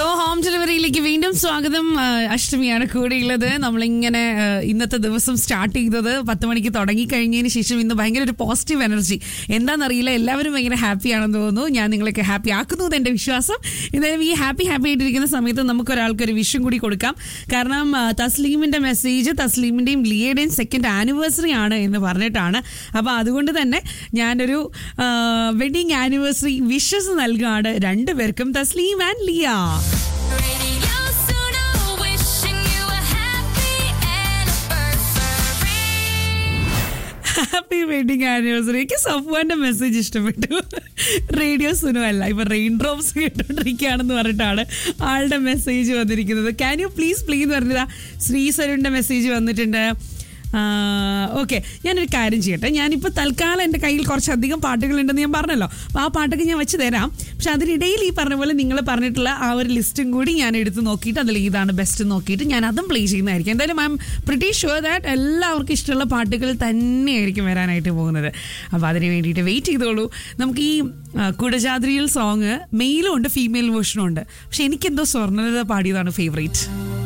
Hello home ഡെലിവറിയിലേക്ക് വീണ്ടും സ്വാഗതം ആ, അഷ്ടമിയാണ് കൂടെയുള്ളത് നമ്മളിങ്ങനെ ആ, ഇന്നത്തെ ദിവസം സ്റ്റാർട്ട് ചെയ്തത് പത്ത് മണിക്ക് തുടങ്ങി കഴിഞ്ഞതിന് ശേഷം ഇന്ന് ഭയങ്കര ഒരു പോസിറ്റീവ് എനർജി എന്താണെന്നറിയില്ല എല്ലാവരും ഭയങ്കര ഹാപ്പി ആണെന്ന് തോന്നുന്നു ഞാൻ നിങ്ങളൊക്കെ ഹാപ്പി ആക്കുന്നു എന്ന് എൻ്റെ വിശ്വാസം എന്തായാലും ഈ ഹാപ്പി ഹാപ്പി ആയിട്ടിരിക്കുന്ന സമയത്ത് നമുക്ക് ഒരാൾക്ക് ഒരു വിഷും കൂടി കൊടുക്കാം കാരണം ആ, തസ്ലീമിന്റെ മെസ്സേജ് തസ്ലീമിന്റെയും ലിയയുടെയും സെക്കൻഡ് ആനിവേഴ്സറി ആണ് എന്ന് പറഞ്ഞിട്ടാണ് അപ്പോൾ അതുകൊണ്ട് തന്നെ ഞാനൊരു വെഡിങ് ആനിവേഴ്സറി വിഷസ് നൽകുകയാണ് രണ്ടുപേർക്കും Thasleem and Liya Radio Suno, wishing you a happy anniversary. Happy wedding anniversary എനിക്ക് സഫ്വാന്റെ മെസ്സേജ് ഇഷ്ടപ്പെട്ടു റേഡിയോ സുനു അല്ല ഇപ്പൊ റെയിൻ ഡ്രോപ്സ് കേട്ടോണ്ടിരിക്കുകയാണെന്ന് പറഞ്ഞിട്ടാണ് ആളുടെ മെസ്സേജ് വന്നിരിക്കുന്നത് ക്യാൻ യു പ്ലീസ് പ്ലീസ് പറഞ്ഞതാ ശ്രീസരുണിന്റെ മെസ്സേജ് വന്നിട്ടുണ്ട് ഓക്കെ ഞാനൊരു കാര്യം ചെയ്യട്ടെ ഞാനിപ്പോൾ തൽക്കാലം എൻ്റെ കയ്യിൽ കുറച്ചധികം പാട്ടുകളുണ്ടെന്ന് ഞാൻ പറഞ്ഞല്ലോ അപ്പോൾ ആ പാട്ടൊക്കെ ഞാൻ വെച്ച് തരാം പക്ഷെ അതിനിടയിൽ ഈ പറഞ്ഞ പോലെ നിങ്ങൾ പറഞ്ഞിട്ടുള്ള ആ ഒരു ലിസ്റ്റും കൂടി ഞാൻ എടുത്ത് നോക്കിയിട്ട് അതിൽ ഏതാണ് ബെസ്റ്റ് നോക്കിയിട്ട് ഞാൻ അതും പ്ലേ ചെയ്യുന്നതായിരിക്കും എന്തായാലും I'm pretty sure that എല്ലാവർക്കും ഇഷ്ടമുള്ള പാട്ടുകൾ തന്നെയായിരിക്കും വരാനായിട്ട് പോകുന്നത് അപ്പോൾ അതിന് വേണ്ടിയിട്ട് വെയിറ്റ് ചെയ്തോളൂ നമുക്ക് ഈ ആ, കുടജാദ്രിയിൽ സോങ് മെയിലും ഉണ്ട് ഫീമെയിൽ വേർഷനും ഉണ്ട് പക്ഷെ എനിക്കെന്തോ സ്വർണ്ണലത പാടിയതാണ് ഫേവറേറ്റ്